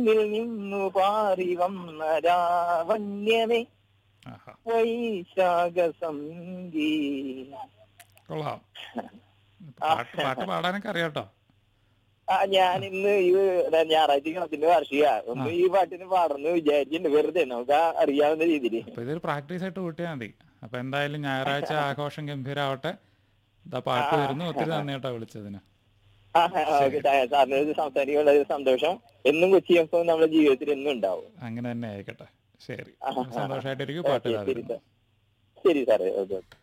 നിൽ നിന്നു പാറി വന്ന രാവണ്യമേ ആഹാ വൈശാഖ സംഗീ കൊള്ളാം പാട്ട് പാട്ട് പാടാനൊക്കെ അറിയാട്ടോ ആ ഞാൻ ഇന്ന് ഈ ഞായറാഴ്ച ഗണത്തിന്റെ വാർഷിക ഒന്ന് ഈ പാട്ടിന് പാടുന്നു വിചാരിച്ചിട്ടുണ്ട് വെറുതെ നമുക്ക് ആ അറിയാവുന്ന രീതിയിൽ അപ്പൊ ഇതൊരു പ്രാക്ടീസ് ആയിട്ട് കൂട്ടിയാൽ മതി അപ്പൊ എന്തായാലും ഞായറാഴ്ച ആഘോഷം ഗംഭീരാവട്ടെ ഇതാ പാട്ട് വരുന്നു ഒത്തിരി നന്ദി കേട്ടോ വിളിച്ചതിന് ആ ഓക്കെ സാറിന് സംസാരിക്കാനുള്ള ഒരു സന്തോഷം എന്നും കൊച്ചി എഫ് നമ്മുടെ ജീവിതത്തിൽ എന്നും ഉണ്ടാവും അങ്ങനെ തന്നെ ആയിക്കോട്ടെ ശരി ആ, ആ, ആ. സന്തോഷമായിട്ടിരിക്കും പാട്ട് ഓക്കേ, ഇതാ ശരി വരുന്നു. സാർ ശരി സാറേ ഓക്കെ ഓക്കെ